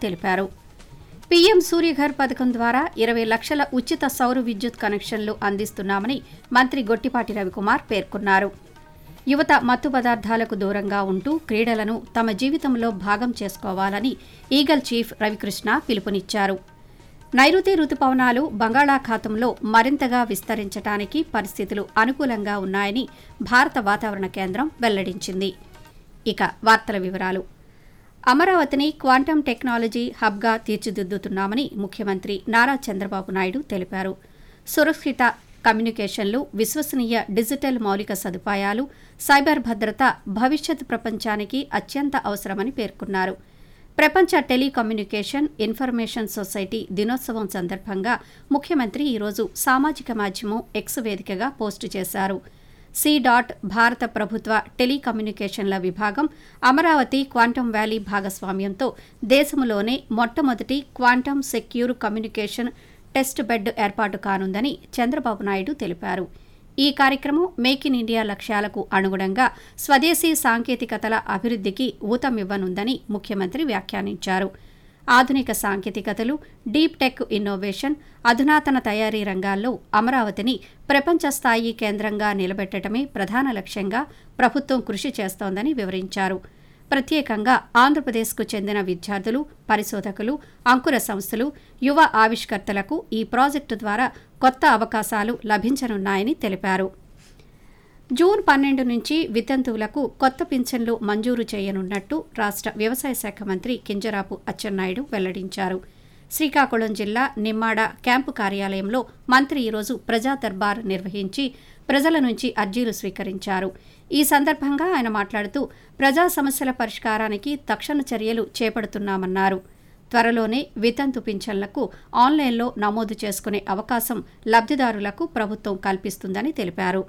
తెలిపారు పీఎం సూర్యఘర్ పథకం ద్వారా ఇరవై లక్షల ఉచిత సౌర విద్యుత్ కనెక్షన్లు అందిస్తున్నామని మంత్రి గొట్టిపాటి రవికుమార్ పేర్కొన్నారు యువత మత్తు పదార్థాలకు దూరంగా ఉంటూ క్రీడలను తమ జీవితంలో భాగం చేసుకోవాలని ఈగల్ చీఫ్ రవికృష్ణ పిలుపునిచ్చారు నైరుతి రుతుపవనాలు బంగాళాఖాతంలో మరింతగా విస్తరించడానికి పరిస్థితులు అనుకూలంగా ఉన్నాయని భారత వాతావరణ కేంద్రం వెల్లడించింది ఇక వార్తల వివరాలు అమరావతిని క్వాంటం టెక్నాలజీ హబ్గా తీర్చిదిద్దుతున్నామని ముఖ్యమంత్రి నారా చంద్రబాబు నాయుడు తెలిపారు సురక్షిత కమ్యూనికేషన్లు విశ్వసనీయ డిజిటల్ మౌలిక సదుపాయాలు సైబర్ భద్రత భవిష్యత్ ప్రపంచానికి అత్యంత అవసరమని పేర్కొన్నారు ప్రపంచ టెలికమ్యూనికేషన్ ఇన్ఫర్మేషన్ సొసైటీ దినోత్సవం సందర్భంగా ముఖ్యమంత్రి ఈరోజు సామాజిక మాధ్యమం ఎక్స్ వేదికగా పోస్టు చేశారు సి డాట్ భారత ప్రభుత్వ టెలికమ్యూనికేషన్ల విభాగం అమరావతి క్వాంటం వ్యాలీ భాగస్వామ్యంతో దేశంలోనే మొట్టమొదటి quantum secure communication test bed ఏర్పాటు కానుందని చంద్రబాబు నాయుడు తెలిపారు ఈ కార్యక్రమం మేక్ ఇన్ ఇండియా లక్ష్యాలకు అనుగుణంగా స్వదేశీ సాంకేతికతల అభివృద్ధికి ఊతమివ్వనుందని ముఖ్యమంత్రి వ్యాఖ్యానించారు ఆధునిక సాంకేతికతలు డీప్ టెక్ ఇన్నోవేషన్ అధునాతన తయారీ రంగాల్లో అమరావతిని ప్రపంచ స్థాయి కేంద్రంగా నిలబెట్టడమే ప్రధాన లక్ష్యంగా ప్రభుత్వం కృషి చేస్తోందని వివరించారు ప్రత్యేకంగా ఆంధ్రప్రదేశ్కు చెందిన విద్యార్థులు పరిశోధకులు అంకుర సంస్థలు యువ ఆవిష్కర్తలకు ఈ ప్రాజెక్టు ద్వారా కొత్త అవకాశాలు లభించనున్నాయని తెలిపారు జూన్ పన్నెండు నుంచి వితంతువులకు కొత్త పింఛన్లు మంజూరు చేయనున్నట్టు రాష్ట్ర వ్యవసాయ శాఖ మంత్రి కింజరాపు అచ్చెన్నాయుడు వెల్లడించారు శ్రీకాకుళం జిల్లా నిమ్మాడ క్యాంపు కార్యాలయంలో మంత్రి ఈరోజు ప్రజా దర్బార్ నిర్వహించి ప్రజల నుంచి అర్జీలు స్వీకరించారు ఈ సందర్భంగా ఆయన మాట్లాడుతూ ప్రజా సమస్యల పరిష్కారానికి తక్షణ చర్యలు చేపడుతున్నామన్నారు త్వరలోనే వితంతు పింఛన్లకు ఆన్లైన్లో నమోదు చేసుకునే అవకాశం లబ్ధిదారులకు ప్రభుత్వం కల్పిస్తుందని తెలిపారు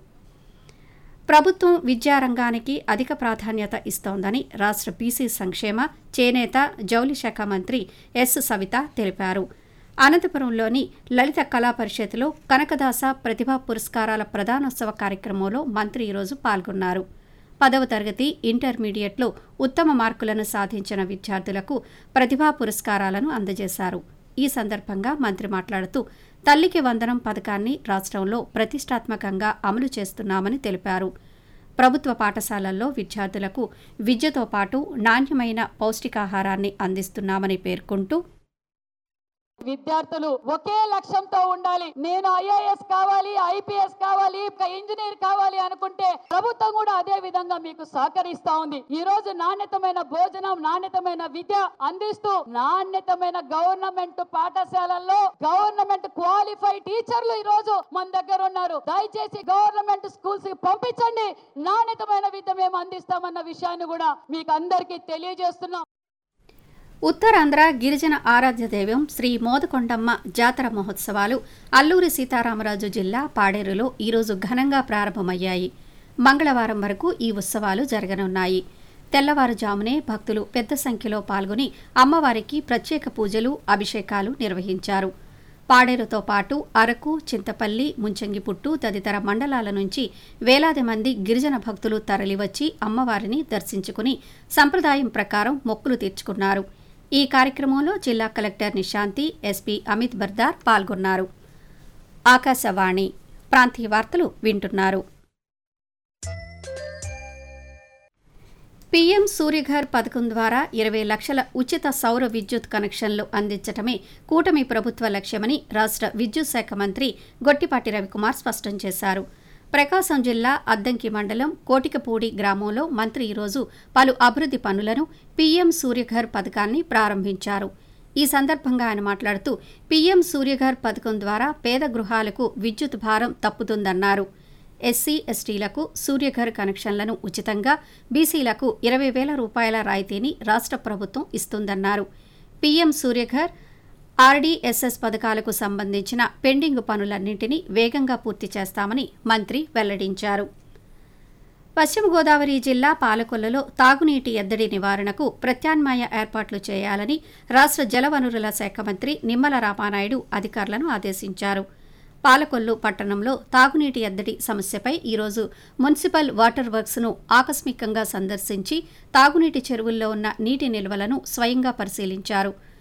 ప్రభుత్వం విద్యారంగానికి అధిక ప్రాధాన్యత ఇస్తోందని రాష్ట్ర బీసీ సంక్షేమ చేనేత జౌలి శాఖ మంత్రి ఎస్ సవిత తెలిపారు అనంతపురంలోని లలిత కళా పరిషత్లో కనకదాస ప్రతిభా పురస్కారాల ప్రధానోత్సవ కార్యక్రమంలో మంత్రి ఈరోజు పాల్గొన్నారు పదవ తరగతి ఇంటర్మీడియట్లో ఉత్తమ మార్కులను సాధించిన విద్యార్థులకు ప్రతిభా పురస్కారాలను అందజేశారు ఈ సందర్భంగా మంత్రి మాట్లాడుతూ తల్లికి వందనం పథకాన్ని రాష్ట్రంలో ప్రతిష్టాత్మకంగా అమలు చేస్తున్నామని తెలిపారు ప్రభుత్వ పాఠశాలల్లో విద్యార్థులకు విద్యతో పాటు నాణ్యమైన పౌష్టికాహారాన్ని అందిస్తున్నామని పేర్కొంటూ విద్యార్థులు ఒకే లక్ష్యంతో ఉండాలి నేను ఐఏఎస్ కావాలి ఐపీఎస్ కావాలి ఒక ఇంజనీర్ కావాలి అనుకుంటే ప్రభుత్వం కూడా అదే విధంగా మీకు సహకరిస్తా ఉంది ఈ రోజు నాణ్యతమైన భోజనం నాణ్యతమైన విద్య అందిస్తూ నాణ్యతమైన గవర్నమెంట్ పాఠశాలల్లో గవర్నమెంట్ క్వాలిఫైడ్ టీచర్లు ఈ రోజు మన దగ్గర ఉన్నారు దయచేసి గవర్నమెంట్ స్కూల్స్ కి పంపించండి నాణ్యతమైన విద్య మేము అందిస్తామన్న విషయాన్ని కూడా మీకు అందరికీ తెలియజేస్తున్నాం ఉత్తరాంధ్ర గిరిజన ఆరాధ్య దైవం శ్రీ మోదకొండమ్మ జాతర మహోత్సవాలు అల్లూరి సీతారామరాజు జిల్లా పాడేరులో ఈరోజు ఘనంగా ప్రారంభమయ్యాయి మంగళవారం వరకు ఈ ఉత్సవాలు జరగనున్నాయి తెల్లవారుజామునే భక్తులు పెద్ద సంఖ్యలో పాల్గొని అమ్మవారికి ప్రత్యేక పూజలు అభిషేకాలు నిర్వహించారు పాడేరుతో పాటు అరకు చింతపల్లి ముంచంగిపుట్టు తదితర మండలాల నుంచి వేలాది మంది గిరిజన భక్తులు తరలివచ్చి అమ్మవారిని దర్శించుకుని సంప్రదాయం ప్రకారం మొక్కులు తీర్చుకున్నారు ఈ కార్యక్రమంలో జిల్లా కలెక్టర్ నిశాంతి ఎస్పీ అమిత్ బర్దార్ పాల్గొన్నారు ఆకాశవాణి ప్రాంతీయ వార్తలు వింటున్నారు పీఎం సూర్యఘర్ పథకం ద్వారా ఇరవై లక్షల ఉచిత సౌర విద్యుత్ కనెక్షన్లు అందించడమే కూటమి ప్రభుత్వ లక్ష్యమని రాష్ట్ర విద్యుత్ శాఖ మంత్రి గొట్టిపాటి రవికుమార్ స్పష్టం చేశారు ప్రకాశం జిల్లా అద్దంకి మండలం కోటికపూడి గ్రామంలో మంత్రి ఈరోజు పలు అభివృద్ధి పనులను పీఎం సూర్యఘర్ పథకాన్ని ప్రారంభించారు ఈ సందర్భంగా ఆయన మాట్లాడుతూ పీఎం సూర్యఘర్ పథకం ద్వారా పేద గృహాలకు విద్యుత్ భారం తప్పుతుందన్నారు ఎస్సీ ఎస్టీలకు సూర్యఘర్ కనెక్షన్లను ఉచితంగా బీసీలకు ఇరవై వేల రూపాయల రాయితీని రాష్ట్ర ప్రభుత్వం ఇస్తుందన్నారు పీఎం సూర్యఘర్ ఆర్డీఎస్ఎస్ పథకాలకు సంబంధించిన పెండింగ్ పనులన్నింటినీ వేగంగా పూర్తి చేస్తామని మంత్రి వెల్లడించారు పశ్చిమ గోదావరి జిల్లా పాలకొల్లులో తాగునీటి ఎద్దడి నివారణకు ప్రత్యామ్నాయ ఏర్పాట్లు చేయాలని రాష్ట్ర జలవనరుల శాఖ మంత్రి నిమ్మల రామానాయుడు అధికారులను ఆదేశించారు పాలకొల్లు పట్టణంలో తాగునీటి ఎద్దడి సమస్యపై ఈరోజు మున్సిపల్ వాటర్ వర్క్స్ను ఆకస్మికంగా సందర్శించి తాగునీటి చెరువుల్లో ఉన్న నీటి నిల్వలను స్వయంగా పరిశీలించారు